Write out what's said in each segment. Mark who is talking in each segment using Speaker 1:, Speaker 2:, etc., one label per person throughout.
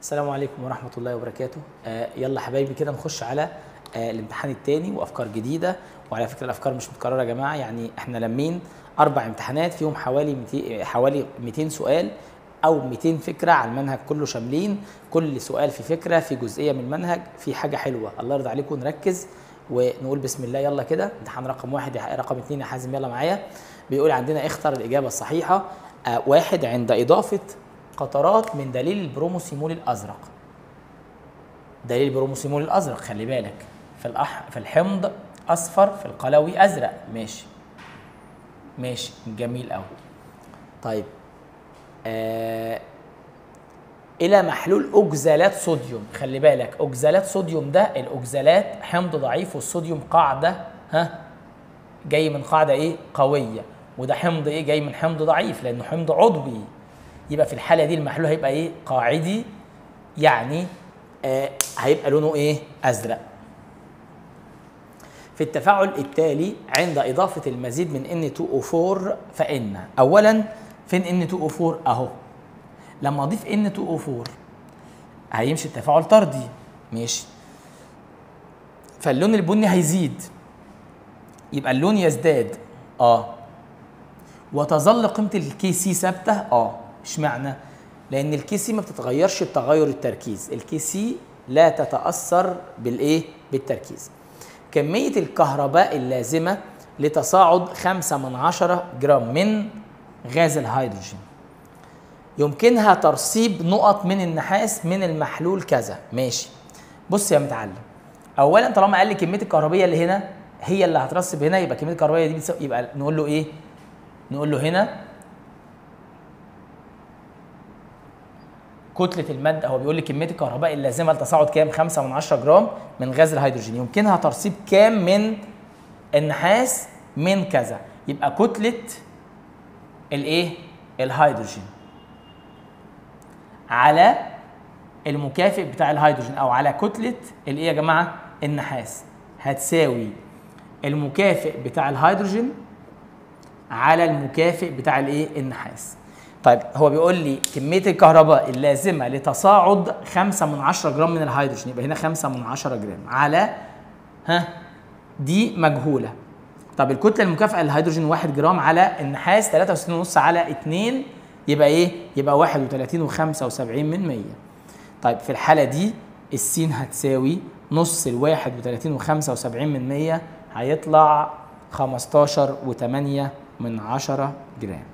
Speaker 1: السلام عليكم ورحمة الله وبركاته آه يلا حبايبي كده نخش على آه الامتحان التاني وأفكار جديدة وعلى فكرة الأفكار مش متكررة يا جماعة يعني احنا لمين أربع امتحانات فيهم حوالي 200 حوالي 200 سؤال أو 200 فكرة على المنهج كله شاملين كل سؤال في فكرة في جزئية من المنهج في حاجة حلوة الله يرضى عليكم نركز ونقول بسم الله يلا كده امتحان رقم واحد يا- رقم اتنين يا حازم يلا معايا بيقول عندنا اختر الإجابة الصحيحة آه واحد عند إضافة قطرات من دليل البروموسيمول الازرق دليل البروموسيمول الازرق خلي بالك في الأح... في الحمض اصفر في القلوي ازرق ماشي ماشي جميل قوي طيب آه... الى محلول اوكزالات صوديوم خلي بالك اوكزالات صوديوم ده الاوكزالات حمض ضعيف والصوديوم قاعده ها جاي من قاعده ايه قويه وده حمض ايه جاي من حمض ضعيف لانه حمض عضوي يبقى في الحاله دي المحلول هيبقى ايه قاعدي يعني آه هيبقى لونه ايه ازرق في التفاعل التالي عند اضافه المزيد من N2O4 فان اولا فين N2O4 اهو لما اضيف N2O4 هيمشي التفاعل طردي ماشي فاللون البني هيزيد يبقى اللون يزداد اه وتظل قيمه الكي سي ثابته اه اشمعنى لان الكي سي ما بتتغيرش بتغير التركيز الكي سي لا تتاثر بالايه بالتركيز كميه الكهرباء اللازمه لتصاعد 5 من 10 جرام من غاز الهيدروجين يمكنها ترسيب نقط من النحاس من المحلول كذا ماشي بص يا متعلم اولا طالما قال لي كميه الكهربيه اللي هنا هي اللي هترسب هنا يبقى كميه الكهربيه دي بتساوي يبقى نقول له ايه نقول له هنا كتلة المادة هو بيقول لي كمية الكهرباء اللازمة لتصاعد كام؟ 5 من 10 جرام من غاز الهيدروجين يمكنها ترسيب كام من النحاس من كذا يبقى كتلة الايه؟ الهيدروجين على المكافئ بتاع الهيدروجين او على كتلة الايه يا جماعة؟ النحاس هتساوي المكافئ بتاع الهيدروجين على المكافئ بتاع الايه النحاس طيب هو بيقول لي كميه الكهرباء اللازمه لتصاعد 5 من 10 جرام من الهيدروجين يبقى هنا 5 من 10 جرام على ها دي مجهوله طب الكتله المكافئه للهيدروجين 1 جرام على النحاس 63.5 على 2 يبقى ايه يبقى 31 و75 من 100 طيب في الحاله دي السين هتساوي نص ال 31 و75 من 100 هيطلع 15 و8 من 10 جرام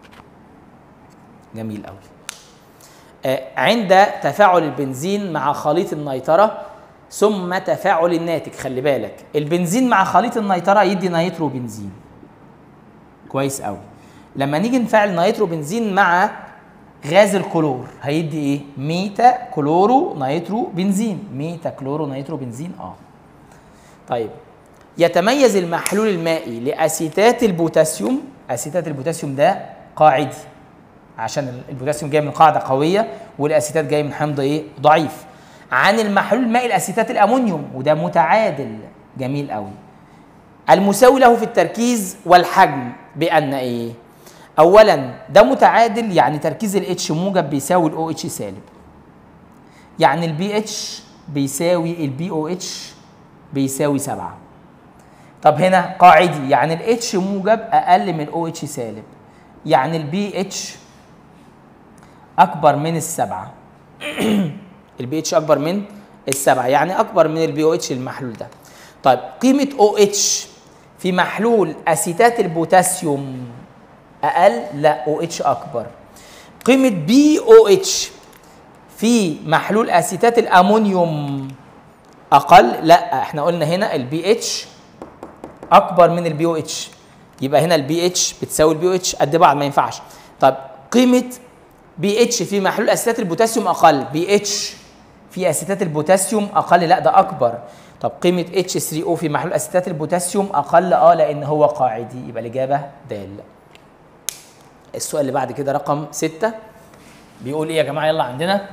Speaker 1: جميل قوي آه عند تفاعل البنزين مع خليط النيترة ثم تفاعل الناتج خلي بالك البنزين مع خليط النيترة يدي نيترو بنزين كويس قوي لما نيجي نفعل نيترو بنزين مع غاز الكلور هيدي ايه ميتا كلورو نيترو بنزين ميتا كلورو نيترو بنزين اه طيب يتميز المحلول المائي لاسيتات البوتاسيوم اسيتات البوتاسيوم ده قاعدي عشان البوتاسيوم جاي من قاعده قويه والاسيتات جاي من حمض ايه ضعيف عن المحلول المائي لاسيتات الامونيوم وده متعادل جميل قوي المساوي له في التركيز والحجم بان ايه اولا ده متعادل يعني تركيز الاتش موجب بيساوي الاو اتش سالب يعني البي اتش بيساوي البي او اتش بيساوي 7 طب هنا قاعدي يعني الاتش موجب اقل من الاو اتش سالب يعني البي اتش اكبر من السبعه البي اتش اكبر من السبعه يعني اكبر من البي او اتش المحلول ده طيب قيمه او اتش في محلول اسيتات البوتاسيوم اقل لا او اتش اكبر قيمه بي او اتش في محلول اسيتات الامونيوم اقل لا احنا قلنا هنا البي اتش اكبر من البي او اتش يبقى هنا البي اتش بتساوي البي او اتش قد بعض ما ينفعش طب قيمه بي اتش في محلول اسيتات البوتاسيوم اقل بي اتش في اسيتات البوتاسيوم اقل لا ده اكبر طب قيمه اتش 3 او في محلول اسيتات البوتاسيوم اقل اه لان هو قاعدي يبقى الاجابه د السؤال اللي بعد كده رقم 6 بيقول ايه يا جماعه يلا عندنا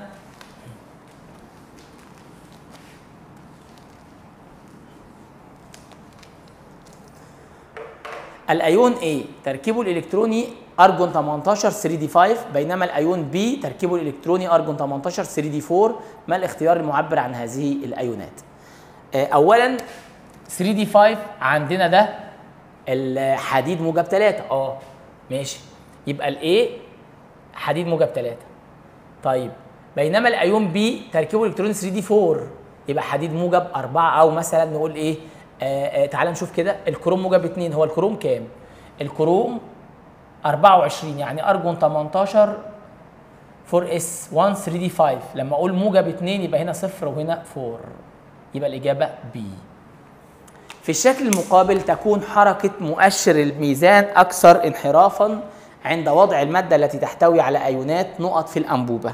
Speaker 1: الايون A تركيبه الالكتروني ارجون 18 3 دي 5 بينما الايون بي تركيبه الالكتروني ارجون 18 3 دي 4 ما الاختيار المعبر عن هذه الايونات آه، اولا 3 دي 5 عندنا ده الحديد موجب 3 اه ماشي يبقى الايه حديد موجب 3 طيب بينما الايون بي تركيبه الالكتروني 3 دي 4 يبقى حديد موجب 4 او مثلا نقول ايه آه آه تعال نشوف كده الكروم موجب 2 هو الكروم كام الكروم 24 يعني ارجون 18 4 اس 1 3 دي 5 لما اقول موجب 2 يبقى هنا صفر وهنا 4 يبقى الاجابه بي في الشكل المقابل تكون حركة مؤشر الميزان أكثر انحرافا عند وضع المادة التي تحتوي على أيونات نقط في الأنبوبة.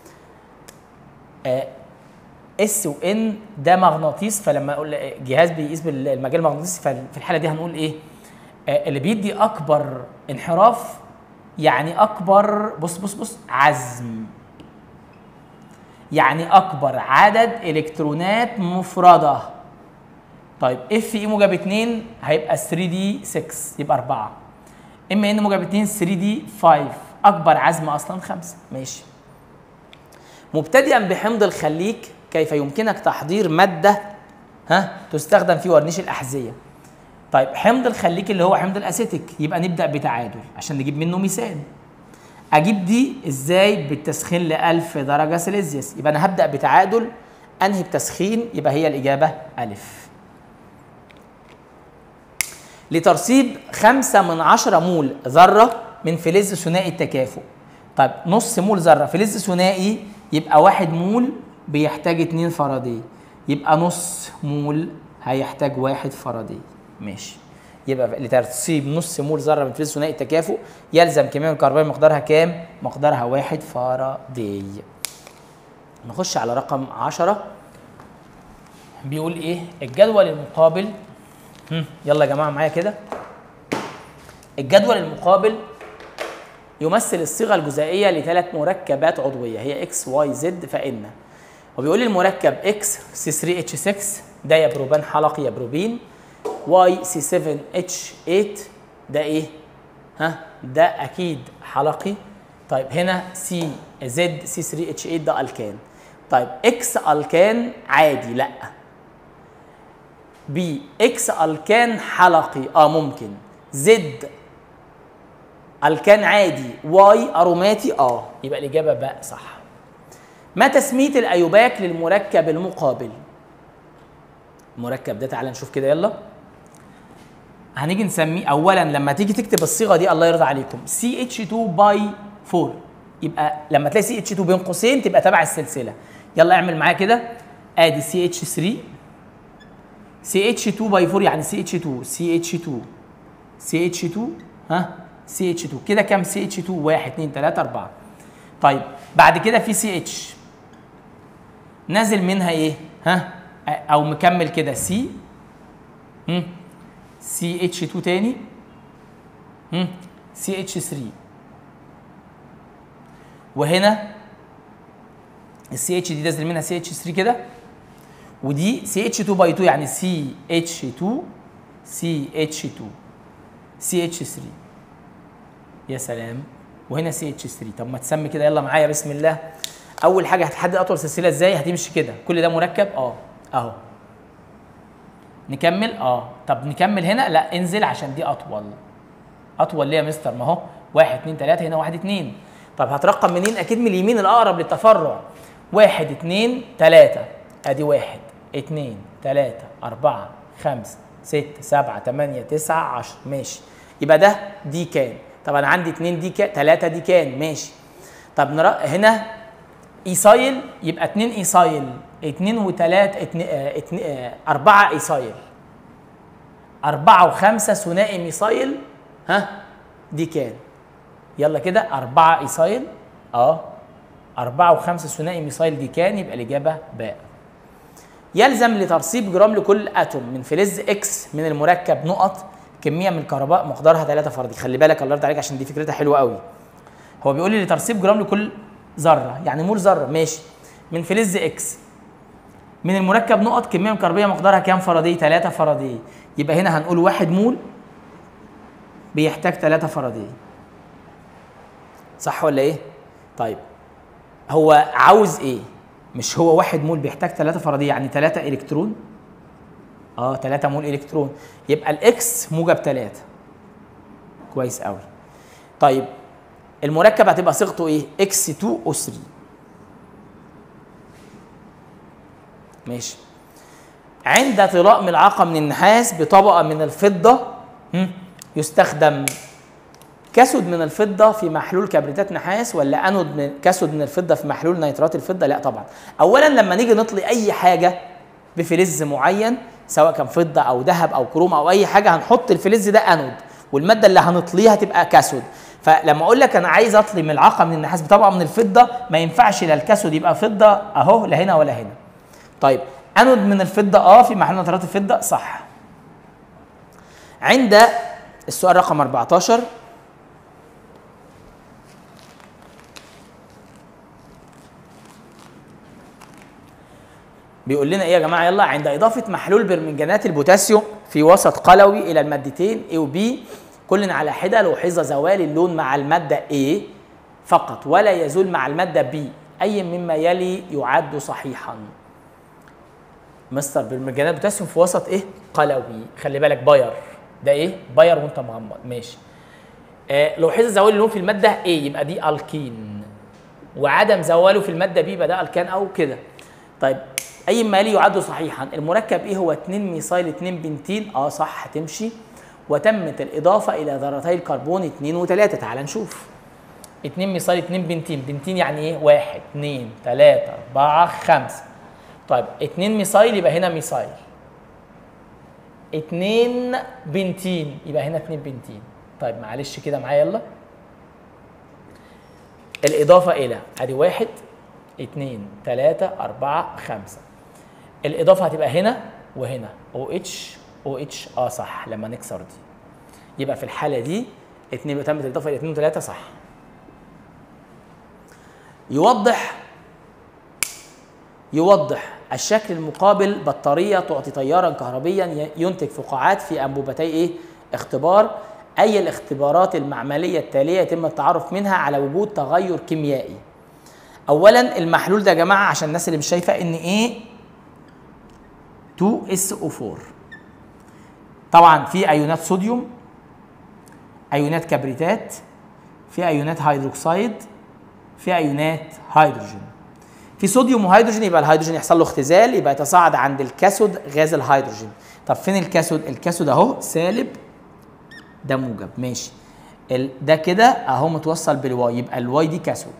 Speaker 1: اس وان ده مغناطيس فلما اقول جهاز بيقيس بالمجال المغناطيسي ففي الحاله دي هنقول ايه؟ آه، اللي بيدي اكبر انحراف يعني اكبر بص بص بص عزم يعني اكبر عدد الكترونات مفرده طيب اف اي موجب 2 هيبقى 3 دي 6 يبقى 4 ام ان موجب 2 3 دي 5 اكبر عزم اصلا 5 ماشي مبتدئا بحمض الخليك كيف يمكنك تحضير ماده ها تستخدم في ورنيش الاحذيه طيب حمض الخليك اللي هو حمض الاسيتيك يبقى نبدا بتعادل عشان نجيب منه مثال اجيب دي ازاي بالتسخين ل 1000 درجه سيليزيوس يبقى انا هبدا بتعادل انهي بتسخين يبقى هي الاجابه الف لترسيب خمسة من عشرة مول ذرة من فلز ثنائي التكافؤ طيب نص مول ذرة فلز ثنائي يبقى واحد مول بيحتاج اتنين فاراداي يبقى نص مول هيحتاج واحد فاراداي ماشي يبقى لترسيب نص مول ذرة من فلز ثنائي التكافؤ يلزم كمية من الكربون مقدارها كام؟ مقدارها واحد فاراداي نخش على رقم عشرة بيقول ايه؟ الجدول المقابل هم، يلا يا جماعه معايا كده الجدول المقابل يمثل الصيغه الجزيئيه لثلاث مركبات عضويه هي اكس واي زد فان وبيقول لي المركب اكس سي 3 اتش 6 ده يا بروبان حلقي يا بروبين واي سي 7 اتش 8 ده ايه ها ده اكيد حلقي طيب هنا سي زد سي 3 اتش 8 ده الكان طيب اكس الكان عادي لا بي اكس الكان حلقي اه ممكن زد الكان عادي واي اروماتي اه يبقى الاجابه باء صح ما تسميه الايوباك للمركب المقابل المركب ده تعالى نشوف كده يلا هنيجي نسميه اولا لما تيجي تكتب الصيغه دي الله يرضى عليكم سي اتش 2 باي 4 يبقى لما تلاقي سي اتش 2 بين قوسين تبقى تبع السلسله يلا اعمل معايا كده ادي سي اتش 3 سي اتش 2 باي 4 يعني سي اتش 2 سي اتش 2 سي اتش 2 ها سي اتش 2 كده كام سي اتش 2 1 2 3 4 طيب بعد كده في سي اتش نازل منها ايه ها او مكمل كده سي سي اتش 2 تاني سي اتش 3 وهنا السي اتش دي نازل منها سي اتش 3 كده ودي سي اتش 2 باي 2 يعني سي اتش 2 سي اتش 2 سي اتش 3 يا سلام وهنا سي اتش 3 طب ما تسمي كده يلا معايا بسم الله اول حاجه هتحدد اطول سلسله ازاي هتمشي كده كل ده مركب اه اهو نكمل اه طب نكمل هنا لا انزل عشان دي اطول اطول ليه يا مستر ما هو 1 2 3 هنا 1 2 طب هترقم منين اكيد من اليمين الاقرب للتفرع 1 2 3 ادي 1 2 3 4 5 6 7 8 9 10 ماشي يبقى ده دي كان طب انا عندي 2 دي كان 3 دي كان ماشي طب نرى هنا ايسايل يبقى 2 ايسايل 2 و3 2 4 ايسايل 4 و5 ثنائي ميسايل ها دي كان يلا كده 4 ايسايل اه 4 و5 ثنائي ميسايل دي كان يبقى الاجابه باء يلزم لترسيب جرام لكل اتوم من فلز اكس من المركب نقط كميه من الكهرباء مقدارها 3 فردي خلي بالك الله يرضى عليك عشان دي فكرتها حلوه قوي هو بيقول لي لترسيب جرام لكل ذره يعني مول ذره ماشي من فلز اكس من المركب نقط كميه من الكهربيه مقدارها كام فردي 3 فردي يبقى هنا هنقول 1 مول بيحتاج 3 فردي صح ولا ايه طيب هو عاوز ايه مش هو واحد مول بيحتاج 3 فاراداي يعني 3 الكترون اه 3 مول الكترون يبقى الاكس موجب 3 كويس قوي طيب المركب هتبقى صيغته ايه اكس 2 او 3 ماشي عند طلاء ملعقة من النحاس بطبقة من الفضة هم، يستخدم كاسود من الفضة في محلول كبريتات نحاس ولا أنود من كاسود من الفضة في محلول نيترات الفضة؟ لا طبعا. أولا لما نيجي نطلي أي حاجة بفلز معين سواء كان فضة أو ذهب أو كروم أو أي حاجة هنحط الفلز ده أنود والمادة اللي هنطليها تبقى كاسود. فلما أقول لك أنا عايز أطلي ملعقة من النحاس بطبقة من الفضة ما ينفعش لا الكاسود يبقى فضة أهو لا هنا ولا هنا. طيب أنود من الفضة أه في محلول نيترات الفضة صح. عند السؤال رقم 14 بيقول لنا ايه يا جماعه يلا عند اضافه محلول برمنجانات البوتاسيوم في وسط قلوي الى المادتين A و B كل على حده لوحظ زوال اللون مع الماده A فقط ولا يزول مع الماده B اي مما يلي يعد صحيحا مستر برمنجانات بوتاسيوم في وسط ايه قلوي خلي بالك باير ده ايه باير وانت مغمض ماشي آه لوحظ زوال اللون في الماده A يبقى دي الكين وعدم زواله في الماده B يبقى ده الكان او كده طيب اي مالي يعد صحيحا المركب ايه هو 2 ميثايل 2 بنتين اه صح هتمشي وتمت الاضافه الى ذرتي الكربون 2 و3 تعال نشوف 2 ميثايل 2 بنتين بنتين يعني ايه 1 2 3 4 5 طيب 2 ميثايل يبقى هنا ميثايل 2 بنتين يبقى هنا 2 بنتين طيب معلش كده معايا يلا الاضافه الى ادي واحد اتنين تلاتة أربعة خمسة الإضافة هتبقى هنا وهنا او اتش او اتش اه صح لما نكسر دي يبقى في الحالة دي اتنين تمت الإضافة إلى اتنين وتلاتة صح يوضح يوضح الشكل المقابل بطارية تعطي تيارا كهربيا ينتج فقاعات في أنبوبتي إيه؟ اختبار أي الاختبارات المعملية التالية يتم التعرف منها على وجود تغير كيميائي اولا المحلول ده يا جماعه عشان الناس اللي مش شايفه ان ايه 2 اس او 4 طبعا في ايونات صوديوم ايونات كبريتات في ايونات هيدروكسيد في ايونات هيدروجين في صوديوم وهيدروجين يبقى الهيدروجين يحصل له اختزال يبقى يتصاعد عند الكاثود غاز الهيدروجين طب فين الكاثود الكاثود اهو سالب ده موجب ماشي ال- ده كده اهو متوصل بالواي يبقى الواي دي كاثود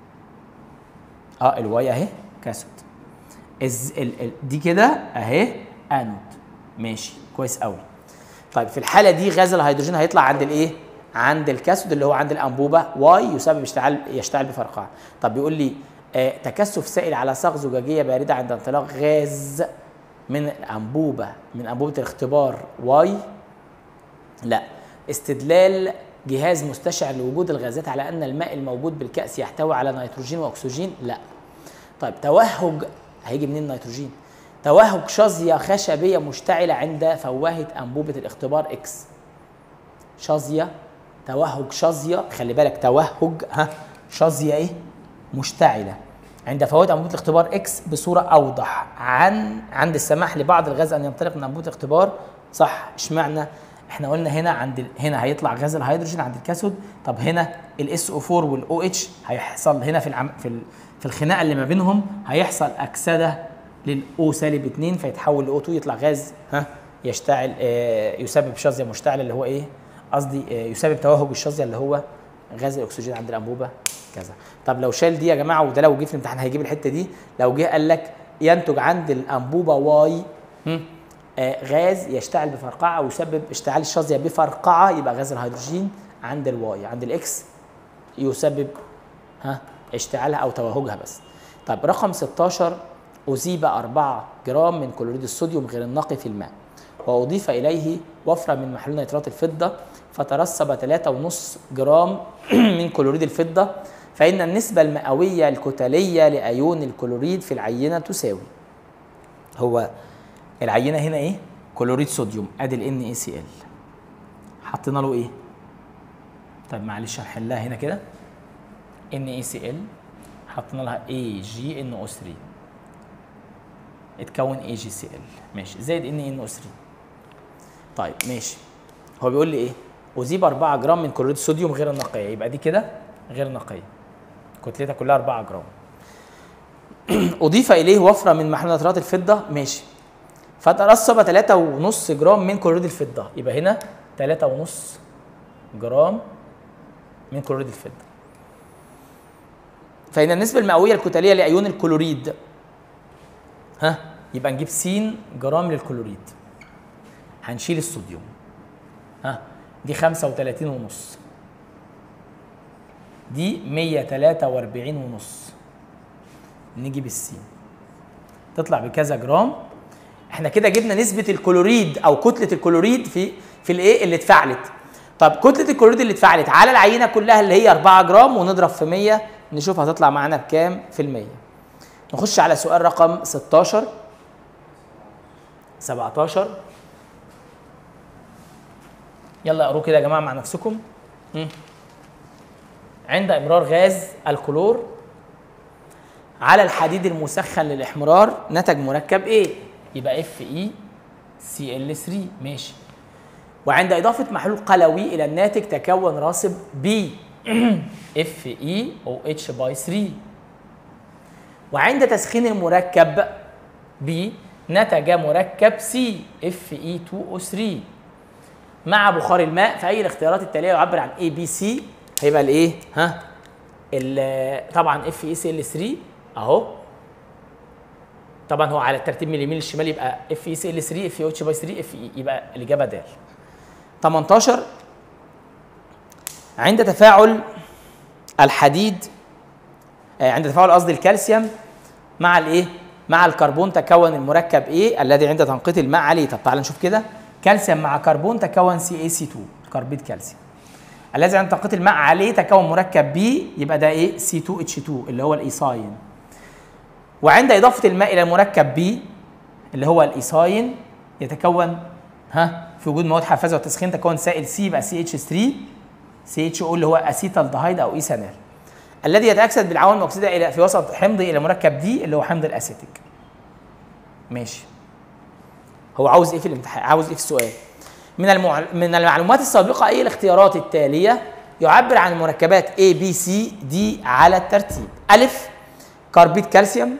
Speaker 1: اه الواي اهي كاثود الز- ال- ال- دي كده اهي انود ماشي كويس قوي طيب في الحاله دي غاز الهيدروجين هيطلع عند الايه عند الكاثود اللي هو عند الانبوبه واي يسبب اشتعال يشتعل بفرقعه طب بيقول لي آه تكثف سائل على صاغ زجاجيه بارده عند انطلاق غاز من الانبوبه من انبوبه الاختبار واي لا استدلال جهاز مستشعر لوجود الغازات على ان الماء الموجود بالكأس يحتوي على نيتروجين واكسجين لا طيب توهج هيجي منين النيتروجين توهج شظية خشبية مشتعلة عند فوهة أنبوبة الاختبار إكس شظية توهج شظية خلي بالك توهج ها شظية إيه مشتعلة عند فوات أنبوبة الاختبار إكس بصورة أوضح عن عند السماح لبعض الغاز أن ينطلق من أنبوبة الاختبار صح اشمعنى احنا قلنا هنا عند ال- هنا هيطلع غاز الهيدروجين عند الكاثود طب هنا الاس او 4 والاو اتش هيحصل هنا في العم في ال- في الخناقه اللي ما بينهم هيحصل اكسده للاو سالب 2 فيتحول لاو 2 يطلع غاز ها يشتعل آه يسبب شظيه مشتعله اللي هو ايه قصدي آه يسبب توهج الشظيه اللي هو غاز الاكسجين عند الانبوبه كذا طب لو شال دي يا جماعه وده لو جه في الامتحان هيجيب الحته دي لو جه قال لك ينتج عند الانبوبه واي هم، آه، غاز يشتعل بفرقعه ويسبب اشتعال الشظيه بفرقعه يبقى غاز الهيدروجين عند الواي عند الاكس يسبب ها اشتعالها او توهجها بس طيب رقم 16 أذيب 4 جرام من كلوريد الصوديوم غير النقي في الماء وأضيف إليه وفرة من محلول نيترات الفضة فترسب 3.5 جرام من كلوريد الفضة فإن النسبة المئوية الكتلية لأيون الكلوريد في العينة تساوي هو العينة هنا إيه؟ كلوريد صوديوم أدي ال NaCl حطينا له إيه؟ طيب معلش هنحلها هنا كده ان اي سي ال حطينا لها اي جي ان او 3 اتكون اي جي سي ال ماشي زائد ان ان او 3 طيب ماشي هو بيقول لي ايه اذيب 4 جرام من كلوريد الصوديوم غير النقيه يبقى دي كده غير نقيه كتلتها كلها 4 جرام اضيف اليه وفره من محلول نترات الفضه ماشي فترسب 3.5 جرام من كلوريد الفضه يبقى هنا 3.5 جرام من كلوريد الفضه فإن النسبة المئوية الكتلية لأيون الكلوريد ها يبقى نجيب س جرام للكلوريد هنشيل الصوديوم ها دي 35 ونص دي 143 ونص نجيب السين تطلع بكذا جرام احنا كده جبنا نسبة الكلوريد أو كتلة الكلوريد في في الإيه اللي اتفعلت طب كتلة الكلوريد اللي اتفعلت على العينة كلها اللي هي 4 جرام ونضرب في 100 نشوف هتطلع معانا بكام في المية نخش على سؤال رقم 16 17 يلا اقروا كده يا جماعه مع نفسكم مم. عند امرار غاز الكلور على الحديد المسخن للاحمرار نتج مركب ايه يبقى اف اي سي ال 3 ماشي وعند اضافه محلول قلوي الى الناتج تكون راسب بي اف اي او اتش باي 3 وعند تسخين المركب B نتج مركب C اف اي 2 او 3 مع بخار الماء فاي الاختيارات التاليه يعبر عن A B C هيبقى الايه ها ال- طبعا اف اي سي ال 3 اهو طبعا هو على الترتيب من اليمين للشمال يبقى اف اي سي ال 3 اف اي اتش باي 3 اف اي يبقى الاجابه د 18 عند تفاعل الحديد آه، عند تفاعل قصدي الكالسيوم مع الايه مع الكربون تكون المركب ايه الذي عند تنقيط الماء عليه طب تعال نشوف كده كالسيوم مع كربون تكون سي اي سي 2 كربيد كالسيوم الذي عند تنقيط الماء عليه تكون مركب بي يبقى ده ايه سي 2 اتش 2 اللي هو الايثاين وعند اضافه الماء الى المركب بي اللي هو الايثاين يتكون ها في وجود مواد حافظه والتسخين تكون سائل سي يبقى سي اتش 3 سي اتش او اللي هو اسيتالدهايد او ايثانال الذي يتاكسد بالعوامل الاكسده الى في وسط حمضي الى مركب دي اللي هو حمض الاسيتيك ماشي هو عاوز ايه في الامتحان عاوز ايه في السؤال من المع... من المعلومات السابقه اي الاختيارات التاليه يعبر عن المركبات A B C D على الترتيب ألف كربيد كالسيوم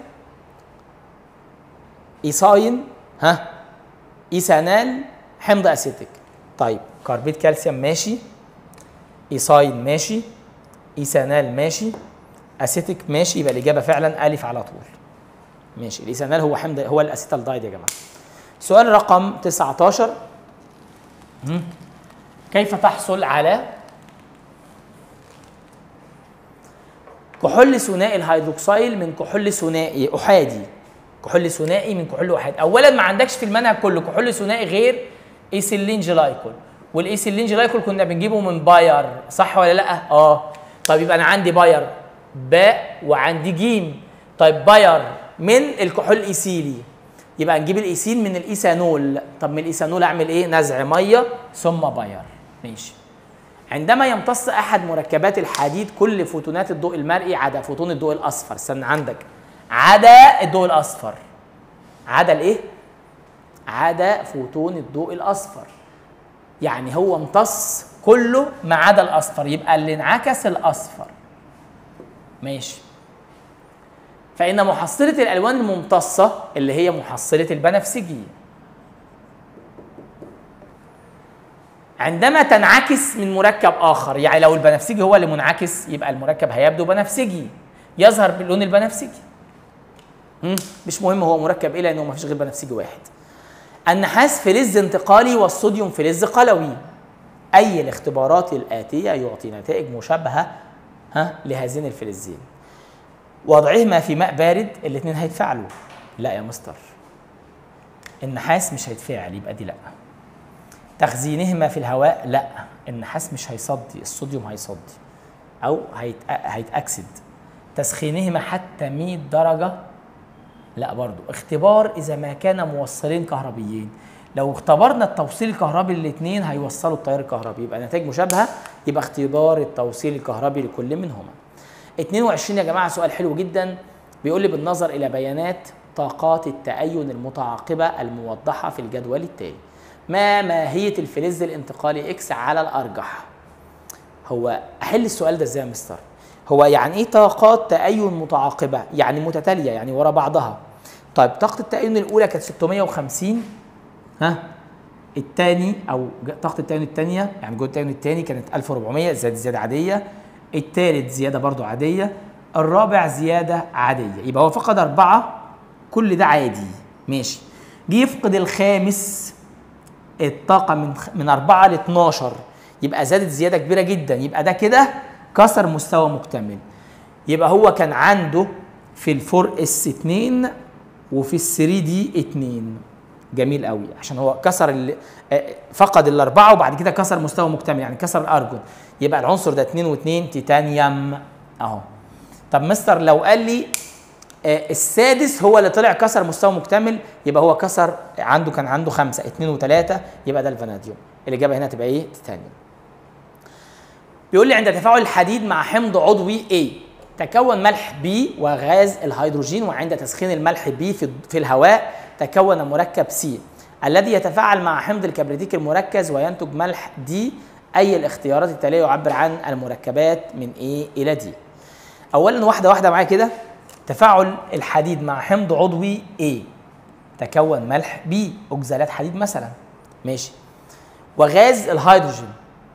Speaker 1: إيثاين ها إيثانال حمض أسيتيك طيب كربيد كالسيوم ماشي إيثاين ماشي إيثانال ماشي أسيتيك ماشي يبقى الإجابة فعلا ألف على طول ماشي الإيثانال هو حمض هو الأسيتالدايد يا جماعة سؤال رقم 19 مم. كيف تحصل على كحول ثنائي الهيدروكسيل من كحول ثنائي احادي كحول ثنائي من كحول احادي اولا ما عندكش في المنهج كله كحول ثنائي غير ايثيلين جلايكول والايثيلين جلايكول كنا بنجيبه من باير صح ولا لا اه طيب يبقى انا عندي باير باء وعندي جيم طيب باير من الكحول الايثيلي يبقى نجيب الايثين من الايثانول طب من الايثانول اعمل ايه نزع ميه ثم باير ماشي عندما يمتص احد مركبات الحديد كل فوتونات الضوء المرئي عدا فوتون الضوء الاصفر استنى عندك عدا الضوء الاصفر عدا الايه عدا فوتون الضوء الاصفر يعني هو امتص كله ما عدا الاصفر يبقى اللي انعكس الاصفر ماشي فإن محصلة الألوان الممتصة اللي هي محصلة البنفسجي عندما تنعكس من مركب آخر يعني لو البنفسجي هو اللي منعكس يبقى المركب هيبدو بنفسجي يظهر باللون البنفسجي مم، مش مهم هو مركب ايه لانه ما فيش غير بنفسجي واحد النحاس فلز انتقالي والصوديوم فلز قلوي اي الاختبارات الاتيه يعطي نتائج مشابهه ها لهذين الفلزين وضعهما في ماء بارد الاثنين هيتفاعلوا لا يا مستر النحاس مش هيتفاعل يبقى دي لا تخزينهما في الهواء لا النحاس مش هيصدي الصوديوم هيصدي او هيت... هيتاكسد تسخينهما حتى 100 درجه لا برضو اختبار اذا ما كان موصلين كهربيين لو اختبرنا التوصيل الكهربي الاثنين هيوصلوا التيار الكهربي يبقى نتائج مشابهه يبقى اختبار التوصيل الكهربي لكل منهما 22 يا جماعه سؤال حلو جدا بيقول لي بالنظر الى بيانات طاقات التأين المتعاقبة الموضحة في الجدول التالي ما ماهية الفلز الانتقالي اكس على الأرجح هو أحل السؤال ده ازاي يا مستر هو يعني ايه طاقات تأين متعاقبة يعني متتالية يعني ورا بعضها طيب طاقة التأين الأولى كانت 650 ها الثاني او طاقه التأين الثانيه يعني جهد التأين الثاني كانت 1400 زياده زياده عاديه الثالث زياده برضو عاديه الرابع زياده عاديه يبقى هو فقد اربعه كل ده عادي ماشي جه يفقد الخامس الطاقه من من 4 ل 12 يبقى زادت زياده كبيره جدا يبقى ده كده كسر مستوى مكتمل يبقى هو كان عنده في الفور اس 2 وفي الثري دي 2 جميل قوي عشان هو كسر ال- آه، فقد الاربعه وبعد كده كسر مستوى مكتمل يعني كسر الارجون يبقى العنصر ده 2 و2 تيتانيوم اهو طب مستر لو قال لي آه، السادس هو اللي طلع كسر مستوى مكتمل يبقى هو كسر عنده كان عنده خمسه اثنين وثلاثه يبقى ده الفاناديوم الاجابه هنا تبقى ايه؟ تيتانيوم. بيقول لي عند تفاعل الحديد مع حمض عضوي A تكون ملح B وغاز الهيدروجين وعند تسخين الملح B في في الهواء تكون مركب C الذي يتفاعل مع حمض الكبريتيك المركز وينتج ملح D أي الاختيارات التالية يعبر عن المركبات من A إلى D اولا واحده واحده معايا كده تفاعل الحديد مع حمض عضوي A تكون ملح B اوكزالات حديد مثلا ماشي وغاز الهيدروجين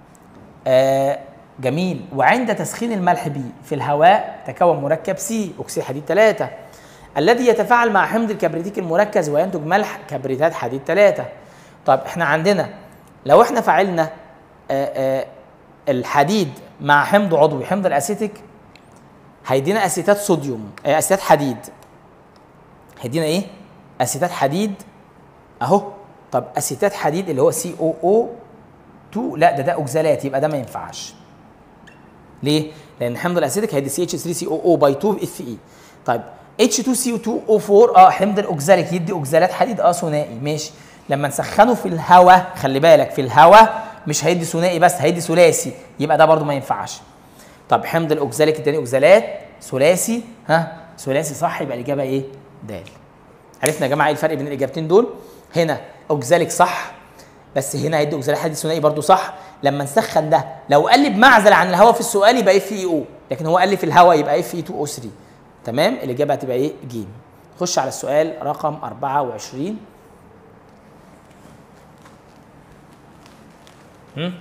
Speaker 1: آه جميل وعند تسخين الملح B في الهواء تكون مركب C اكسيد حديد 3 الذي يتفاعل مع حمض الكبريتيك المركز وينتج ملح كبريتات حديد 3 طب احنا عندنا لو احنا فعلنا آه آه الحديد مع حمض عضوي حمض الاسيتيك هيدينا اسيتات صوديوم آه، اسيتات حديد هيدينا ايه اسيتات حديد اهو طب اسيتات حديد اللي هو سي او او 2 لا ده ده اوكزالات يبقى ده ما ينفعش ليه لان حمض الاسيتيك هيدي سي اتش 3 سي او او باي 2 اف اي طيب اتش 2 سي 2 او 4 اه حمض الاوكزاليك يدي اوكزالات حديد اه ثنائي ماشي لما نسخنه في الهواء خلي بالك في الهواء مش هيدي ثنائي بس هيدي ثلاثي يبقى ده برضو ما ينفعش طب حمض الاوكزاليك اداني اوكزالات ثلاثي ها ثلاثي صح يبقى الاجابه ايه د عرفنا يا جماعه ايه الفرق بين الاجابتين دول هنا اوكزاليك صح بس هنا هيدي اوكزاليك حديد ثنائي برضو صح لما نسخن ده لو قال لي بمعزل عن الهواء في السؤال يبقى اف اي او لكن هو قال لي في الهواء يبقى اف اي 2 او 3 تمام الاجابه هتبقى ايه ج خش على السؤال رقم 24 هم؟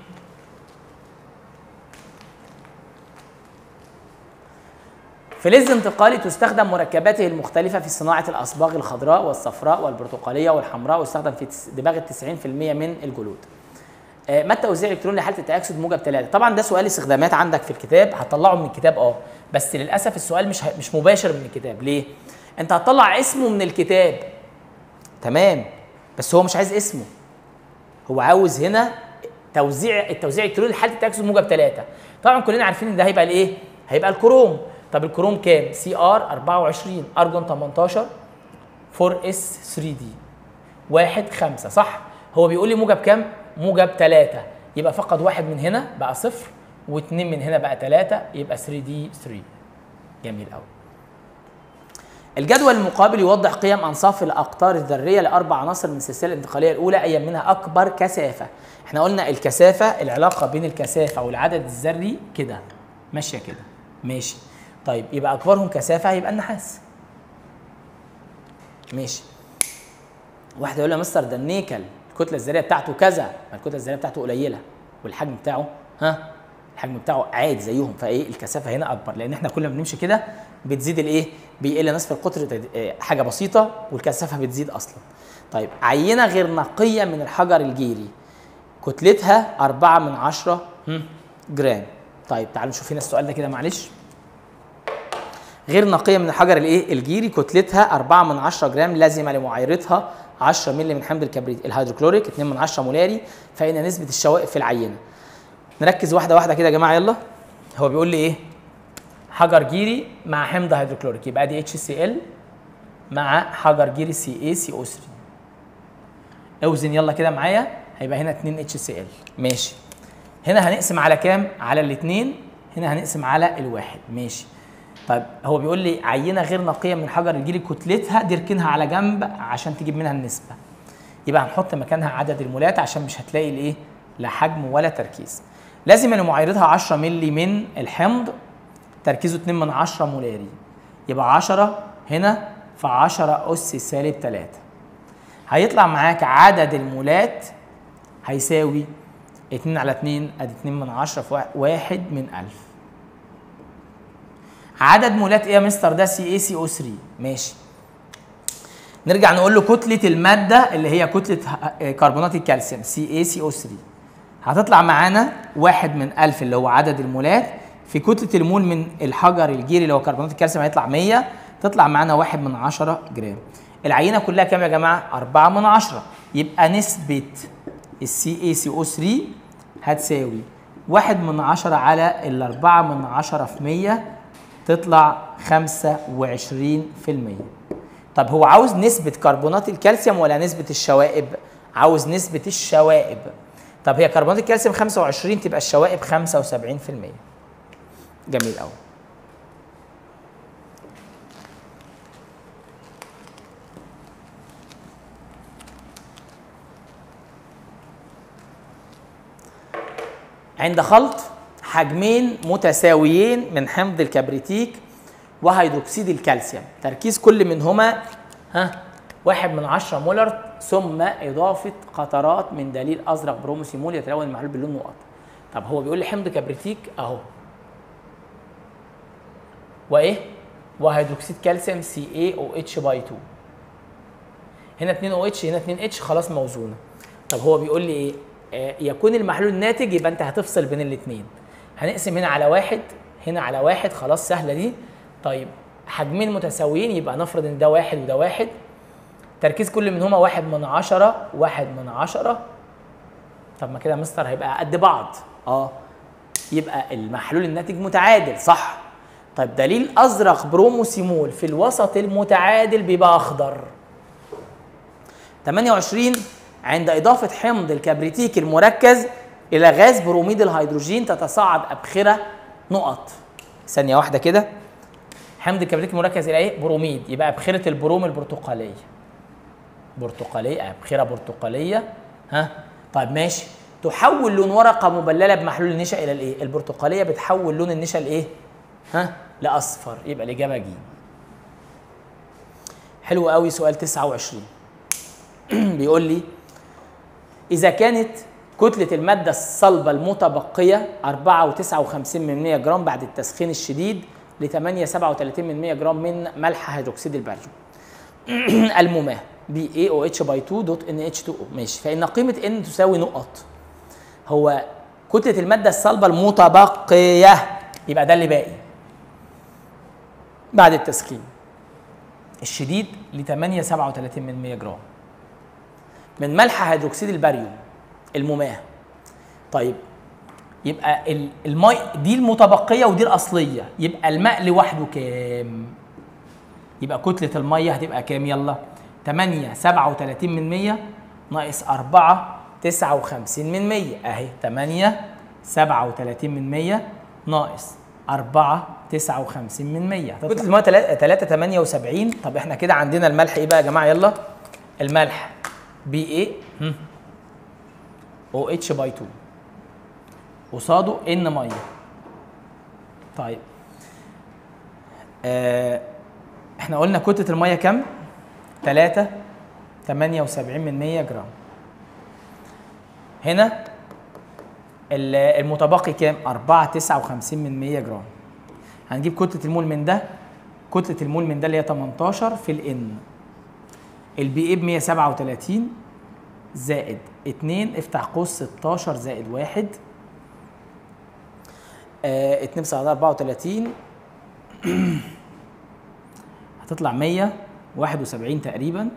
Speaker 1: فلز انتقالي تستخدم مركباته المختلفة في صناعة الأصباغ الخضراء والصفراء والبرتقالية والحمراء ويستخدم في تس- دماغ 90% من الجلود. آه، ما التوزيع الإلكتروني لحالة التأكسد موجب 3 طبعا ده سؤال استخدامات عندك في الكتاب هتطلعه من الكتاب اه بس للأسف السؤال مش ه- مش مباشر من الكتاب ليه؟ أنت هتطلع اسمه من الكتاب تمام بس هو مش عايز اسمه هو عاوز هنا توزيع التوزيع الالكتروني لحاله التاكسد موجب 3 طبعا كلنا عارفين ان ده هيبقى الايه هيبقى الكروم طب الكروم كام سي ار 24 ارجون 18 4 اس 3 دي 1 5 صح هو بيقول لي موجب كام موجب 3 يبقى فقد واحد من هنا بقى صفر واثنين من هنا بقى 3 يبقى 3 دي 3 جميل قوي الجدول المقابل يوضح قيم انصاف الاقطار الذريه لاربع عناصر من السلسله الانتقاليه الاولى اي منها اكبر كثافه احنا قلنا الكثافه العلاقه بين الكثافه والعدد الذري كده ماشيه كده ماشي طيب يبقى اكبرهم كثافه هيبقى النحاس ماشي واحد يقول لي يا مستر ده النيكل الكتله الذريه بتاعته كذا ما الكتله الذريه بتاعته قليله والحجم بتاعه ها الحجم بتاعه عادي زيهم فايه الكثافه هنا اكبر لان احنا كل ما بنمشي كده بتزيد الايه بيقل نصف القطر تد- آه، حاجه بسيطه والكثافه بتزيد اصلا طيب عينه غير نقيه من الحجر الجيري كتلتها 4 من 10 هم، جرام طيب تعالوا نشوف هنا السؤال ده كده معلش غير نقيه من الحجر الايه الجيري كتلتها 4 من 10 جرام لازمه لمعايرتها 10 مللي من حمض الكبريت الهيدروكلوريك 2 من 10 مولاري فان نسبه الشوائب في العينه نركز واحده واحده كده يا جماعه يلا هو بيقول لي ايه حجر جيري مع حمض هيدروكلوريك يبقى دي اتش سي ال مع حجر جيري سي اي سي او 3 اوزن يلا كده معايا هيبقى هنا 2 اتش سي ال ماشي هنا هنقسم على كام على الاثنين هنا هنقسم على الواحد ماشي طيب هو بيقول لي عينه غير نقيه من الحجر الجيري كتلتها دي اركنها على جنب عشان تجيب منها النسبه يبقى هنحط مكانها عدد المولات عشان مش هتلاقي الايه لا حجم ولا تركيز لازم ان معايرتها 10 مللي من الحمض تركيزه 2 من 10 مولاري يبقى 10 هنا في 10 اس سالب 3 هيطلع معاك عدد المولات هيساوي 2 على 2 ادي 2 من 10 في 1 من 1000 عدد مولات ايه يا مستر ده سي اي سي او 3 ماشي نرجع نقول له كتله الماده اللي هي كتله كربونات الكالسيوم سي اي سي او 3 هتطلع معانا واحد من 1000 اللي هو عدد المولات في كتله المول من الحجر الجيري اللي هو كربونات الكالسيوم هيطلع 100 تطلع معانا واحد من 10 جرام العينه كلها كام يا جماعه 4 من 10 يبقى نسبه السي اي سي او 3 هتساوي واحد من 10 على الأربعة من 10 في 100 تطلع 25% طب هو عاوز نسبة كربونات الكالسيوم ولا نسبة الشوائب؟ عاوز نسبة الشوائب طب هي كربونات الكالسيوم 25 تبقى الشوائب 75% جميل قوي عند خلط حجمين متساويين من حمض الكبريتيك وهيدروكسيد الكالسيوم تركيز كل منهما ها واحد من عشرة مولر ثم إضافة قطرات من دليل أزرق بروموسيمول يتلون المحلول باللون نقط طب هو بيقول لي حمض كبريتيك أهو وإيه؟ وهيدروكسيد كالسيوم سي اي او اتش باي 2 هنا 2 او اتش هنا 2 اتش خلاص موزونه طب هو بيقول لي ايه؟ آه يكون المحلول ناتج يبقى انت هتفصل بين الاثنين هنقسم هنا على واحد هنا على واحد خلاص سهله دي طيب حجمين متساويين يبقى نفرض ان ده واحد وده واحد تركيز كل منهما واحد من عشرة واحد من عشرة طب ما كده يا مستر هيبقى قد بعض اه يبقى المحلول الناتج متعادل صح طيب دليل ازرق بروموسيمول في الوسط المتعادل بيبقى اخضر 28 عند إضافة حمض الكبريتيك المركز إلى غاز بروميد الهيدروجين تتصاعد أبخرة نقط ثانية واحدة كده حمض الكبريتيك المركز إلى إيه؟ بروميد يبقى أبخرة البروم البرتقالية برتقالية أبخرة برتقالية ها طيب ماشي تحول لون ورقة مبللة بمحلول النشا إلى الإيه؟ البرتقالية بتحول لون النشا لإيه؟ ها؟ لأصفر يبقى الإجابة ج حلو قوي سؤال 29 بيقول لي إذا كانت كتلة المادة الصلبة المتبقية 4.59 من 100 جرام بعد التسخين الشديد ل 8.37 من 100 جرام من ملح هيدروكسيد البريوم المماه بي اي او اتش باي 2 دوت ان اتش 2 او ماشي فإن قيمة ان تساوي نقط هو كتلة المادة الصلبة المتبقية يبقى ده اللي باقي بعد التسخين الشديد ل 8.37 من 100 جرام من ملح هيدروكسيد الباريوم المماه طيب يبقى المي دي المتبقيه ودي الاصليه يبقى الماء لوحده كام يبقى كتله الميه هتبقى كام يلا 8 37 من 100 ناقص 4 59 من 100 اهي 8 37 من 100 ناقص 4 59 من 100 كتله الميه 3 78 طب احنا كده عندنا الملح ايه بقى يا جماعه يلا الملح بي اي او اتش باي 2 قصاده ان ميه طيب آه احنا قلنا كتله الميه كام 3 78 من 100 جرام هنا المتبقي كام 4 59 من 100 جرام هنجيب كتله المول من ده كتله المول من ده اللي هي 18 في الان البي اي ب 137 زائد 2 افتح قوس 16 زائد 1 آه 2 في 34 هتطلع 171 تقريبا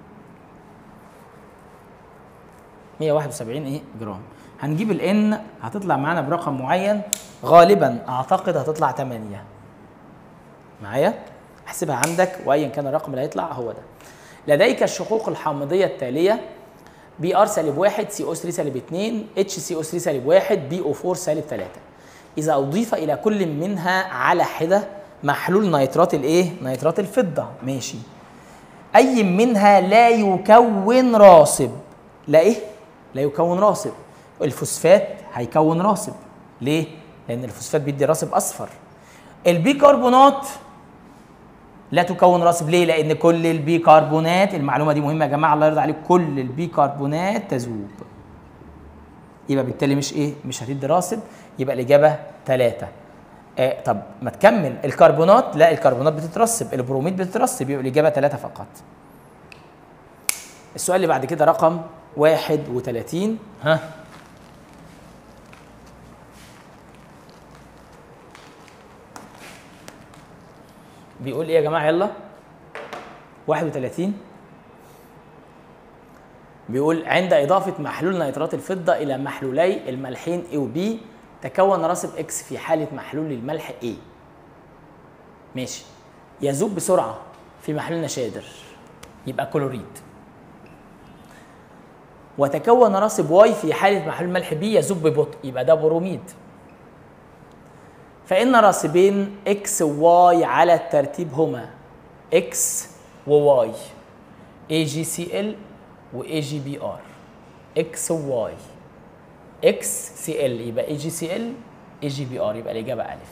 Speaker 1: 171 ايه جرام هنجيب الان هتطلع معانا برقم معين غالبا اعتقد هتطلع 8 معايا احسبها عندك وايا كان الرقم اللي هيطلع هو ده لديك الشقوق الحامضيه التاليه بي ار سالب 1 سي او 3 سالب 2 اتش سي او 3 سالب 1 بي او 4 سالب 3 اذا اضيف الى كل منها على حده محلول نيترات الايه نيترات الفضه ماشي اي منها لا يكون راصب لا ايه لا يكون راصب الفوسفات هيكون راصب ليه لان الفوسفات بيدي راصب اصفر البيكربونات لا تكون راصب ليه لان كل البيكربونات المعلومه دي مهمه يا جماعه الله يرضى عليكم كل البيكربونات تذوب يبقى بالتالي مش ايه مش هتدي راصب يبقى الاجابه ثلاثة آه طب ما تكمل الكربونات لا الكربونات بتترسب البروميد بتترسب يبقى الاجابه ثلاثة فقط السؤال اللي بعد كده رقم 31 ها بيقول ايه يا جماعه يلا 31 بيقول عند إضافة محلول نيترات الفضة إلى محلولي الملحين A و B تكون راسب X في حالة محلول الملح A ماشي يذوب بسرعة في محلول نشادر يبقى كلوريد وتكون راسب Y في حالة محلول ملح B يذوب ببطء يبقى ده بروميد فإن راسبين X و Y على الترتيب هما X و Y AgCl و AgBr X و Y XCl يبقى AgCl AgBr يبقى الإجابة ألف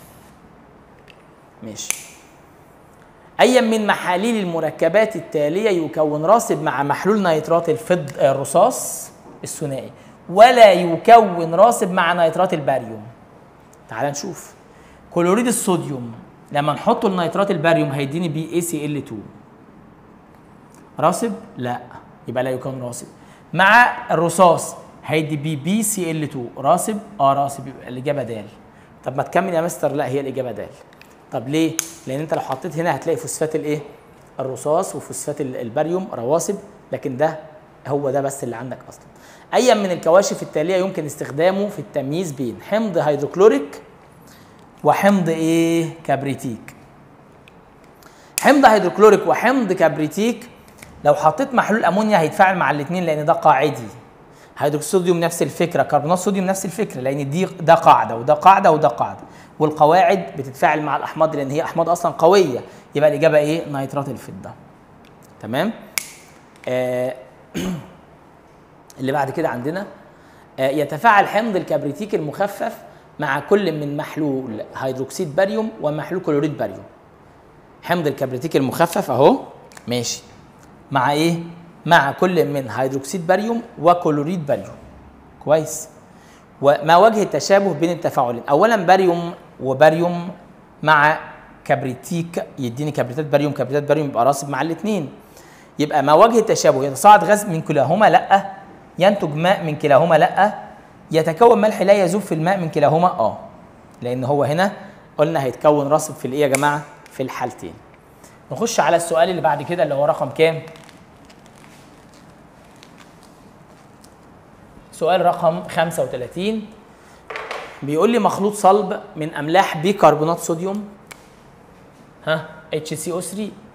Speaker 1: ماشي أي من محاليل المركبات التالية يكون راسب مع محلول نيترات الفض الرصاص الثنائي ولا يكون راسب مع نيترات الباريوم تعال نشوف كلوريد الصوديوم لما نحطه النيترات الباريوم هيديني بي اي سي ال 2 راسب لا يبقى لا يكون راسب مع الرصاص هيدي بي بي سي ال 2 راسب اه راسب يبقى الاجابه د طب ما تكمل يا مستر لا هي الاجابه د طب ليه لان انت لو حطيت هنا هتلاقي فوسفات الايه الرصاص وفوسفات الباريوم رواسب لكن ده هو ده بس اللي عندك اصلا ايا من الكواشف التاليه يمكن استخدامه في التمييز بين حمض هيدروكلوريك وحمض ايه كبريتيك حمض هيدروكلوريك وحمض كبريتيك لو حطيت محلول امونيا هيتفاعل مع الاثنين لان ده قاعدي هيدروكسيديوم نفس الفكره كربونات صوديوم نفس الفكره لان دي ده قاعده وده قاعده وده قاعده والقواعد بتتفاعل مع الاحماض لان هي احماض اصلا قويه يبقى الاجابه ايه نيترات الفضه تمام آه اللي بعد كده عندنا آه يتفاعل حمض الكبريتيك المخفف مع كل من محلول هيدروكسيد باريوم ومحلول كلوريد باريوم حمض الكبريتيك المخفف اهو ماشي مع ايه مع كل من هيدروكسيد باريوم وكلوريد باريوم كويس وما وجه التشابه بين التفاعلين اولا باريوم وباريوم مع كبريتيك يديني كبريتات باريوم كبريتات باريوم يبقى راسب مع الاثنين يبقى ما وجه التشابه يتصاعد غاز من كلاهما لا ينتج ماء من كلاهما لا يتكون ملح لا يذوب في الماء من كلاهما اه لان هو هنا قلنا هيتكون راسب في الايه يا جماعه في الحالتين نخش على السؤال اللي بعد كده اللي هو رقم كام سؤال رقم 35 بيقول لي مخلوط صلب من املاح بيكربونات صوديوم ها HCO3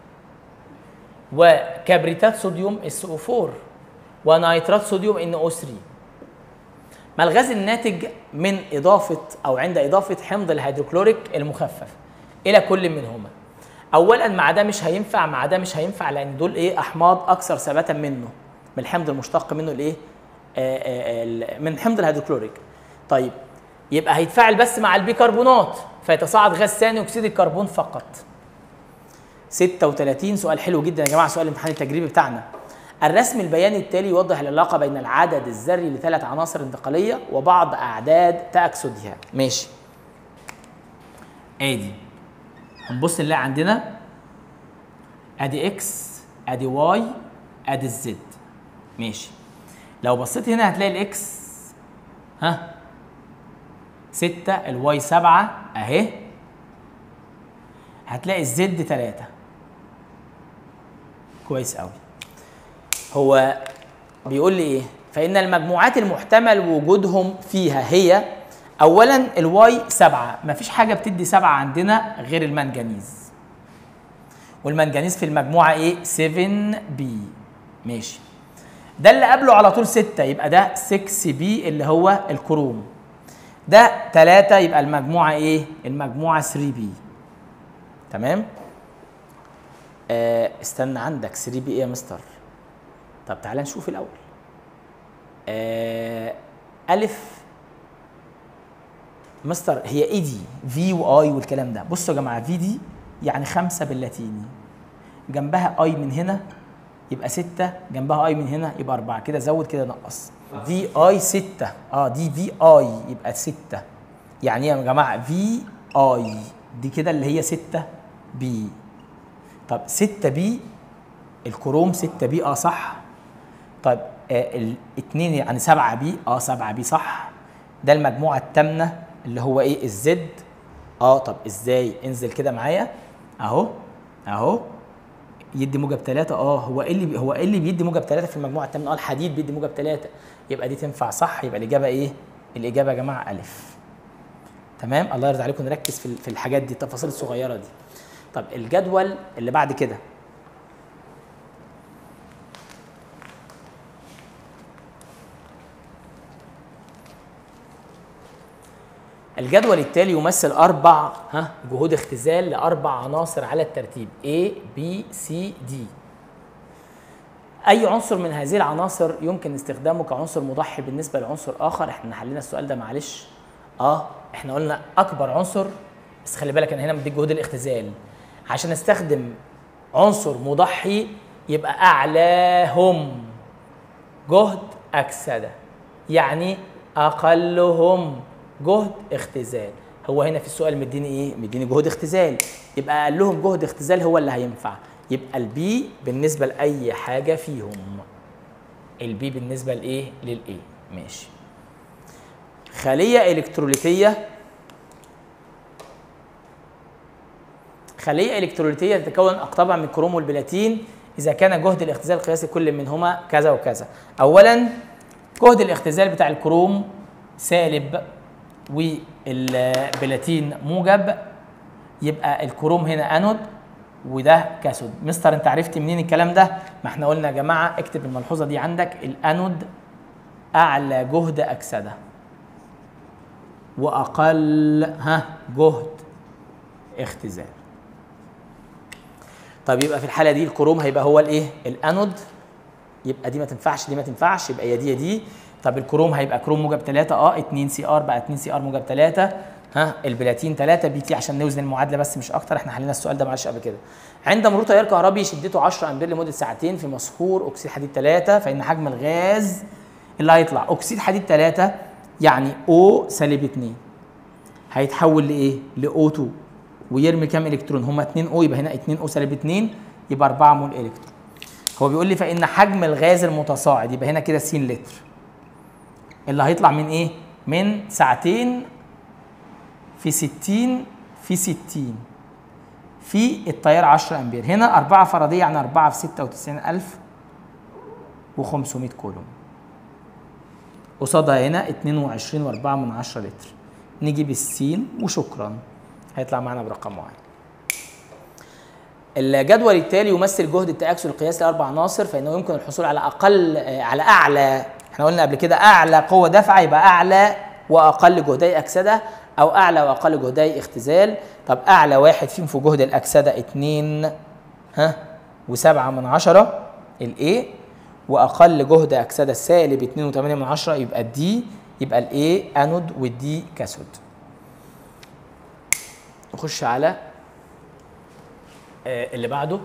Speaker 1: وكبريتات صوديوم SO4 ونيترات صوديوم NO3 ما الغاز الناتج من اضافه او عند اضافه حمض الهيدروكلوريك المخفف الى كل منهما اولا مع ده مش هينفع مع ده مش هينفع لان دول ايه احماض اكثر ثباتا منه من الحمض المشتق منه الايه آه آه من حمض الهيدروكلوريك طيب يبقى هيتفاعل بس مع البيكربونات فيتصاعد غاز ثاني اكسيد الكربون فقط 36 سؤال حلو جدا يا جماعه سؤال الامتحان التجريبي بتاعنا الرسم البياني التالي يوضح العلاقه بين العدد الذري لثلاث عناصر انتقاليه وبعض اعداد تاكسدها ماشي ادي هنبص نلاقي عندنا ادي اكس ادي واي ادي الزد ماشي لو بصيت هنا هتلاقي الاكس ها ستة الواي سبعة اهي هتلاقي الزد تلاتة كويس قوي هو بيقول لي ايه فان المجموعات المحتمل وجودهم فيها هي اولا الواي سبعة مفيش حاجة بتدي سبعة عندنا غير المنجنيز والمنجنيز في المجموعة ايه 7 بي ماشي ده اللي قبله على طول 6 يبقى ده 6 بي اللي هو الكروم ده 3 يبقى المجموعة ايه المجموعة 3 بي تمام آه استنى عندك 3 بي ايه يا مستر طب تعالى نشوف الاول آه الف مستر هي ايه دي في واي والكلام ده بصوا يا جماعه في دي يعني خمسة باللاتيني جنبها اي من هنا يبقى ستة جنبها اي من هنا يبقى أربعة كده زود كده نقص في اي ستة اه دي في اي يبقى ستة يعني ايه يا جماعة في اي دي كده اللي هي ستة بي طب ستة بي الكروم ستة بي اه صح طيب آه الاثنين يعني سبعة بي اه سبعة بي صح ده المجموعة التامنة اللي هو ايه الزد اه طب ازاي انزل كده معايا اهو اهو يدي موجب ثلاثة اه هو ايه اللي بي هو ايه اللي بيدي موجب ثلاثة في المجموعة الثامنة اه الحديد بيدي موجب ثلاثة يبقى دي تنفع صح يبقى الإجابة ايه؟ الإجابة يا جماعة ألف تمام الله يرضى عليكم نركز في في الحاجات دي التفاصيل الصغيرة دي طب الجدول اللي بعد كده الجدول التالي يمثل أربع ها جهود اختزال لأربع عناصر على الترتيب A B C D أي عنصر من هذه العناصر يمكن استخدامه كعنصر مضحي بالنسبة لعنصر آخر احنا حلينا السؤال ده معلش اه احنا قلنا أكبر عنصر بس خلي بالك أنا هنا مديك جهود الاختزال عشان استخدم عنصر مضحي يبقى أعلاهم جهد أكسدة يعني أقلهم جهد اختزال هو هنا في السؤال مديني ايه مديني جهد اختزال يبقى اقلهم جهد اختزال هو اللي هينفع يبقى البي بالنسبه لاي حاجه فيهم البي بالنسبه لايه للايه ماشي خليه الكتروليتيه خليه الكتروليتيه تتكون اقطابها من الكروم والبلاتين اذا كان جهد الاختزال القياسي كل منهما كذا وكذا اولا جهد الاختزال بتاع الكروم سالب والبلاتين موجب يبقى الكروم هنا انود وده كاثود مستر انت عرفت منين الكلام ده ما احنا قلنا يا جماعه اكتب الملحوظه دي عندك الانود اعلى جهد اكسده واقل ها جهد اختزال طب يبقى في الحاله دي الكروم هيبقى هو الايه الانود يبقى دي ما تنفعش دي ما تنفعش يبقى يا دي يا دي طب الكروم هيبقى كروم موجب 3 اه 2 سي ار بقى 2 سي ار موجب 3 ها البلاتين 3 بي تي عشان نوزن المعادله بس مش اكتر احنا حلينا السؤال ده معلش قبل كده عند مرور تيار كهربي شدته 10 امبير لمده ساعتين في مسحور اكسيد حديد 3 فان حجم الغاز اللي هيطلع اكسيد حديد 3 يعني او سالب 2 هيتحول لايه؟ لاو 2 ويرمي كام الكترون؟ هما 2 او يبقى هنا 2 او سالب 2 يبقى 4 مول الكترون هو بيقول لي فان حجم الغاز المتصاعد يبقى هنا كده س لتر اللي هيطلع من ايه؟ من ساعتين في 60 في 60 في التيار 10 امبير هنا 4 فرديه يعني 4 في 96500 كولوم قصادها هنا 22 و4 من 10 لتر نجيب السين وشكرا هيطلع معانا برقم معين الجدول التالي يمثل جهد التأكسد القياسي لأربع عناصر فإنه يمكن الحصول على أقل على أعلى احنا قلنا قبل كده أعلى قوة دفع يبقى أعلى وأقل جهدي أكسدة أو أعلى وأقل جهدي اختزال طب أعلى واحد فيهم في جهد الأكسدة اتنين ها وسبعة من عشرة الإيه وأقل جهد أكسدة سالب اتنين وتمانية من عشرة يبقى الدي يبقى الإيه أنود والدي كاثود نخش على آه اللي بعده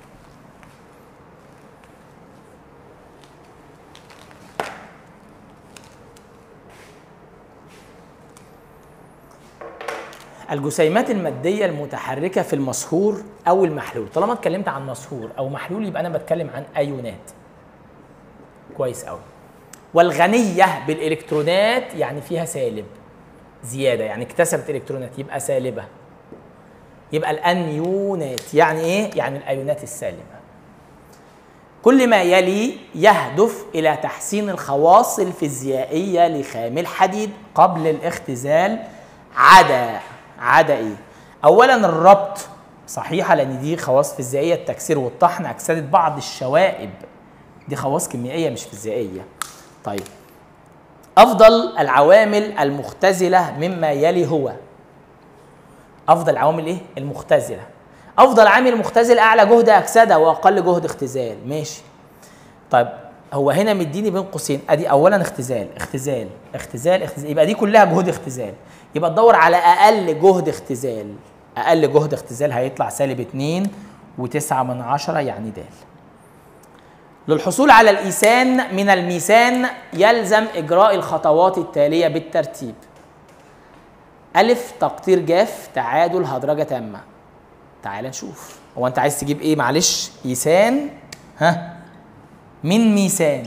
Speaker 1: الجسيمات المادية المتحركة في المصهور أو المحلول طالما اتكلمت عن مصهور أو محلول يبقى أنا بتكلم عن أيونات كويس أوي والغنية بالإلكترونات يعني فيها سالب زيادة يعني اكتسبت إلكترونات يبقى سالبة يبقى الأنيونات يعني إيه؟ يعني الأيونات السالبة كل ما يلي يهدف إلى تحسين الخواص الفيزيائية لخام الحديد قبل الاختزال عدا عدا ايه؟ اولا الربط صحيحه لان دي خواص فيزيائيه التكسير والطحن اكسدت بعض الشوائب دي خواص كيميائيه مش فيزيائيه طيب افضل العوامل المختزله مما يلي هو افضل العوامل ايه المختزله افضل عامل مختزل اعلى جهد اكسده واقل جهد اختزال ماشي طيب هو هنا مديني بين قوسين ادي اولا اختزال اختزال اختزال اختزال يبقى دي كلها جهود اختزال يبقى تدور على اقل جهد اختزال اقل جهد اختزال هيطلع سالب 2 و9 من عشرة يعني د للحصول على الإيسان من الميسان يلزم إجراء الخطوات التالية بالترتيب ألف تقطير جاف تعادل هدرجة تامة تعال نشوف هو أنت عايز تجيب إيه معلش إيسان ها من ميسان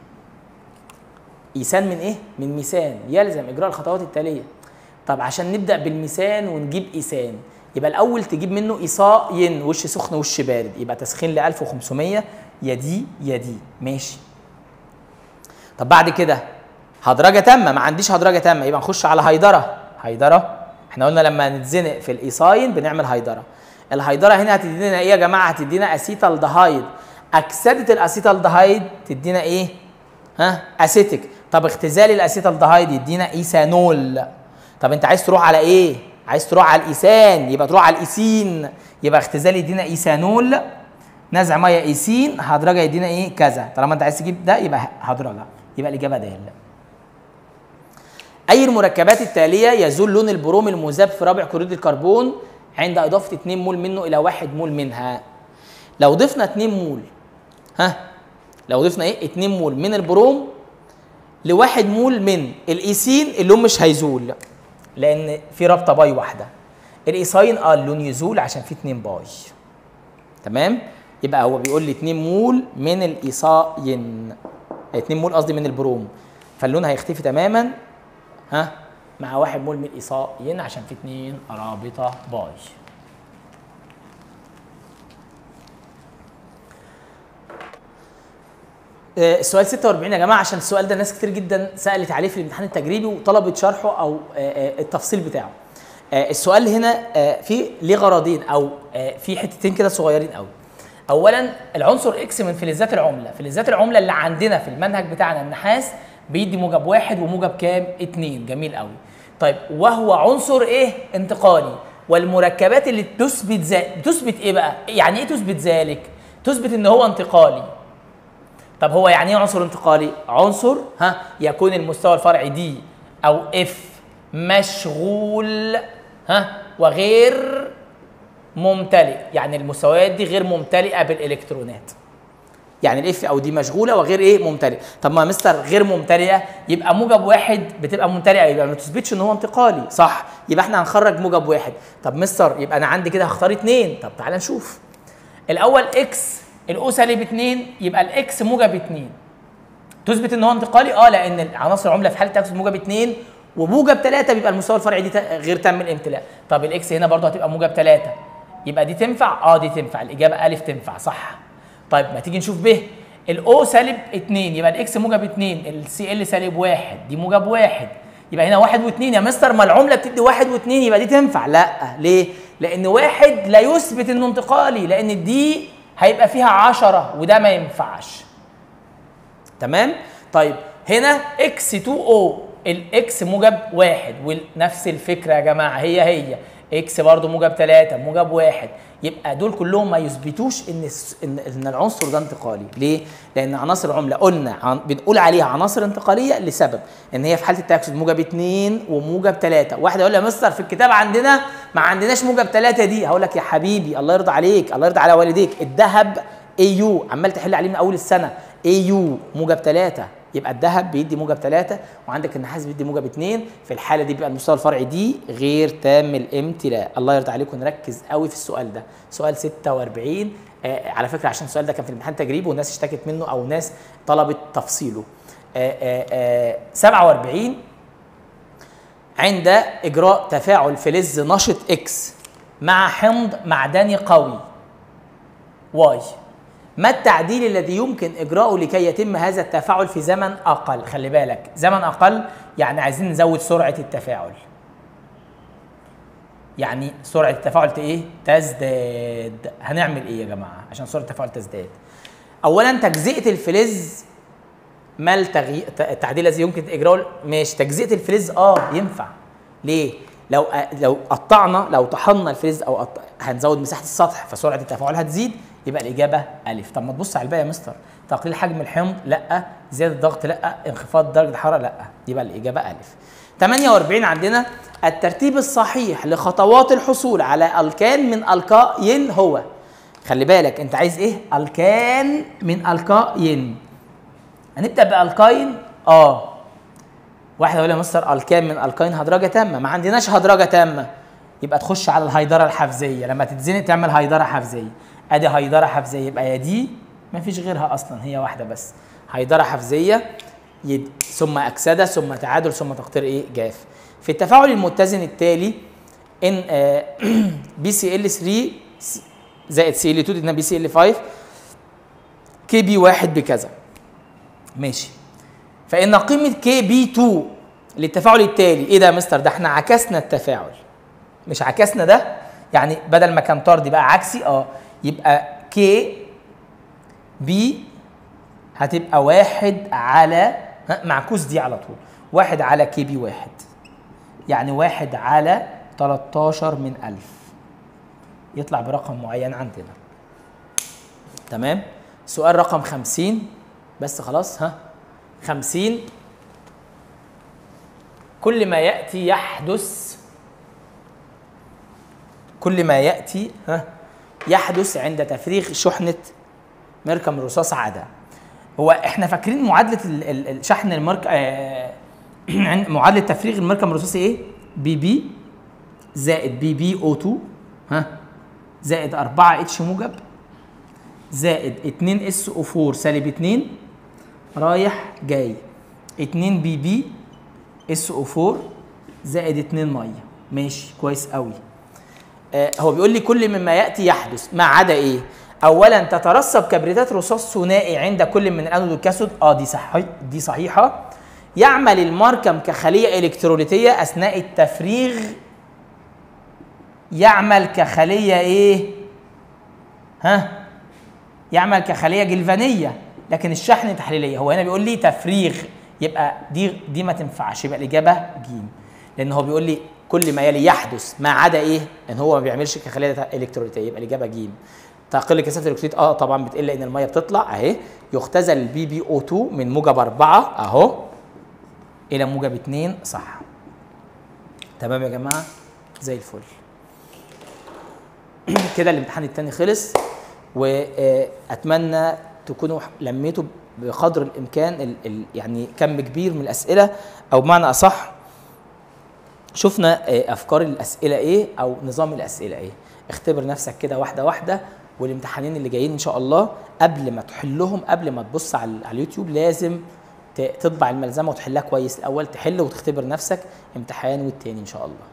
Speaker 1: إيسان من إيه؟ من ميسان يلزم إجراء الخطوات التالية طب عشان نبدأ بالميسان ونجيب إيسان يبقى الأول تجيب منه إيصاء ين وش سخن وش بارد يبقى تسخين ل 1500 يا دي يا دي ماشي طب بعد كده هدرجه تامه ما عنديش هدرجه تامه يبقى نخش على هيدره هيدره احنا قلنا لما نتزنق في الايصاين بنعمل هيدره الهيدره هنا هتدينا ايه يا جماعه هتدينا اسيتالدهايد اكسده الاسيتالدهايد تدينا ايه ها اسيتيك طب اختزال الاسيتالدهايد يدينا ايثانول طب انت عايز تروح على ايه عايز تروح على الايثان يبقى تروح على الايثين يبقى اختزال يدينا ايثانول نزع ميه ايسين هدرجه يدينا ايه كذا طالما انت عايز تجيب ده يبقى هدرجه يبقى الاجابه د اي المركبات التاليه يزول لون البروم المذاب في رابع كلوريد الكربون عند اضافه 2 مول منه الى 1 مول منها لو ضفنا 2 مول ها لو ضفنا ايه 2 مول من البروم لواحد مول من الايسين اللون مش هيزول لان في رابطه باي واحده الايساين اه اللون يزول عشان في 2 باي تمام يبقى هو بيقول لي 2 مول من الايصاين 2 مول قصدي من البروم فاللون هيختفي تماما ها مع 1 مول من الايصاين عشان في 2 رابطه باي آه، السؤال 46 يا جماعه عشان السؤال ده ناس كتير جدا سالت عليه في الامتحان التجريبي وطلبت شرحه او آه، آه، التفصيل بتاعه السؤال هنا في ليه غرضين او في حتتين كده صغيرين قوي اولا العنصر اكس من فلزات العمله فلزات العمله اللي عندنا في المنهج بتاعنا النحاس بيدي موجب واحد وموجب كام اتنين جميل قوي طيب وهو عنصر ايه انتقالي والمركبات اللي تثبت ذلك تثبت ايه بقى يعني ايه تثبت ذلك تثبت ان هو انتقالي طب هو يعني ايه عنصر انتقالي عنصر ها يكون المستوى الفرعي دي او اف مشغول ها وغير ممتلئ يعني المستويات دي غير ممتلئه بالالكترونات يعني الاف او دي مشغوله وغير ايه ممتلئه طب ما مستر غير ممتلئه يبقى موجب واحد بتبقى ممتلئه يبقى ما تثبتش ان هو انتقالي صح يبقى احنا هنخرج موجب واحد طب مستر يبقى انا عندي كده هختار اثنين طب تعالى نشوف الاول اكس الاو سالب 2 يبقى الاكس موجب 2 تثبت ان هو انتقالي اه لان عناصر العمله في حاله تاخد موجب 2 وموجب 3 بيبقى المستوى الفرعي دي غير تام الامتلاء طب الاكس هنا برضه هتبقى موجب 3 يبقى دي تنفع اه دي تنفع الاجابه الف تنفع صح طيب ما تيجي نشوف ب الاو سالب 2 يبقى الاكس موجب 2 السي ال سالب 1 دي موجب 1 يبقى هنا 1 و2 يا مستر ما العمله بتدي 1 و2 يبقى دي تنفع لا ليه لان واحد لا يثبت انه انتقالي لان دي هيبقى فيها 10 وده ما ينفعش تمام طيب هنا اكس 2 او الاكس موجب واحد ونفس الفكره يا جماعه هي هي اكس برضه موجب 3 موجب 1 يبقى دول كلهم ما يثبتوش ان ان, إن العنصر ده انتقالي ليه لان عناصر العمله قلنا عن بنقول عليها عناصر انتقاليه لسبب ان هي في حاله التاكسد موجب 2 وموجب 3 واحد يقول لي يا مستر في الكتاب عندنا ما عندناش موجب 3 دي هقول لك يا حبيبي الله يرضى عليك الله يرضى على والديك الذهب اي يو عمال تحل عليه من اول السنه اي يو موجب 3 يبقى الذهب بيدي موجب 3 وعندك النحاس بيدي موجب 2 في الحاله دي بيبقى المستوى الفرعي دي غير تام الامتلاء الله يرضى عليكم نركز قوي في السؤال ده سؤال 46 آه على فكره عشان السؤال ده كان في الامتحان تجريبي والناس اشتكت منه او ناس طلبت تفصيله آه آه آه 47 عند اجراء تفاعل فلز نشط اكس مع حمض معدني قوي واي ما التعديل الذي يمكن اجراؤه لكي يتم هذا التفاعل في زمن اقل خلي بالك زمن اقل يعني عايزين نزود سرعه التفاعل يعني سرعه التفاعل ايه تزداد هنعمل ايه يا جماعه عشان سرعه التفاعل تزداد اولا تجزئه الفلز ما التغيير التعديل الذي يمكن اجراؤه ماشي تجزئه الفلز اه ينفع ليه لو لو قطعنا لو طحنا الفريز او قط... هنزود مساحه السطح فسرعه التفاعل هتزيد يبقى الاجابه الف طب ما تبص على الباقي يا مستر تقليل حجم الحمض لا زياده الضغط لا انخفاض درجه الحراره لا يبقى الاجابه الف 48 عندنا الترتيب الصحيح لخطوات الحصول على الكان من الكاين هو خلي بالك انت عايز ايه الكان من الكاين هنبدا بالكاين اه واحد يقول لي يا مستر الكان من الكاين هدرجه تامه ما عندناش هدرجه تامه يبقى تخش على الهيدره الحفزيه لما تتزنق تعمل هيدره حفزيه ادي هيدره حفزيه يبقى يا دي ما فيش غيرها اصلا هي واحده بس هيدره حفزيه يد ثم اكسده ثم تعادل ثم تقطير ايه جاف في التفاعل المتزن التالي ان بي سي ال 3 زائد سي ال 2 ادينا بي سي ال 5 كي بي 1 بكذا ماشي فان قيمه كي بي 2 للتفاعل التالي ايه ده يا مستر ده احنا عكسنا التفاعل مش عكسنا ده يعني بدل ما كان طردي بقى عكسي اه يبقى كي بي هتبقى واحد على ها، معكوس دي على طول واحد على كي بي واحد يعني واحد على 13 من ألف يطلع برقم معين عندنا تمام سؤال رقم خمسين بس خلاص ها خمسين كل ما يأتي يحدث كل ما يأتي ها يحدث عند تفريغ شحنة مركم الرصاص عدا هو احنا فاكرين معادلة ال- ال- ال- شحن المرك آه عن- معادلة تفريغ المركم الرصاصي ايه؟ بي بي زائد بي بي او 2 ها زائد 4 اتش موجب زائد 2 اس او 4 سالب 2 رايح جاي 2 بي بي اس او 4 زائد 2 ميه ماشي كويس قوي آه هو بيقول لي كل مما ياتي يحدث ما عدا ايه اولا تترسب كبريتات رصاص ثنائي عند كل من الانود والكاثود اه دي صحيح دي صحيحه يعمل المركم كخليه الكتروليتيه اثناء التفريغ يعمل كخليه ايه ها يعمل كخليه جلفانيه لكن الشحن تحليليه هو هنا بيقول لي تفريغ يبقى دي دي ما تنفعش يبقى الاجابه ج لان هو بيقول لي كل ما يلي يحدث ما عدا ايه ان هو ما بيعملش كخليه الكتروليتيه يبقى الاجابه ج تقل كثافه الالكتروليت اه طبعا بتقل لان الميه بتطلع اهي يختزل البي بي او 2 من موجب 4 اهو الى موجب 2 صح تمام يا جماعه زي الفل كده الامتحان التاني خلص واتمنى تكونوا لميتوا بقدر الامكان ال ال يعني كم كبير من الاسئله او بمعنى اصح شفنا آه، افكار الاسئله ايه او نظام الاسئله ايه اختبر نفسك كده واحده واحده والامتحانين اللي جايين ان شاء الله قبل ما تحلهم قبل ما تبص على على اليوتيوب لازم ت- تطبع الملزمه وتحلها كويس الاول تحل وتختبر نفسك امتحان والتاني ان شاء الله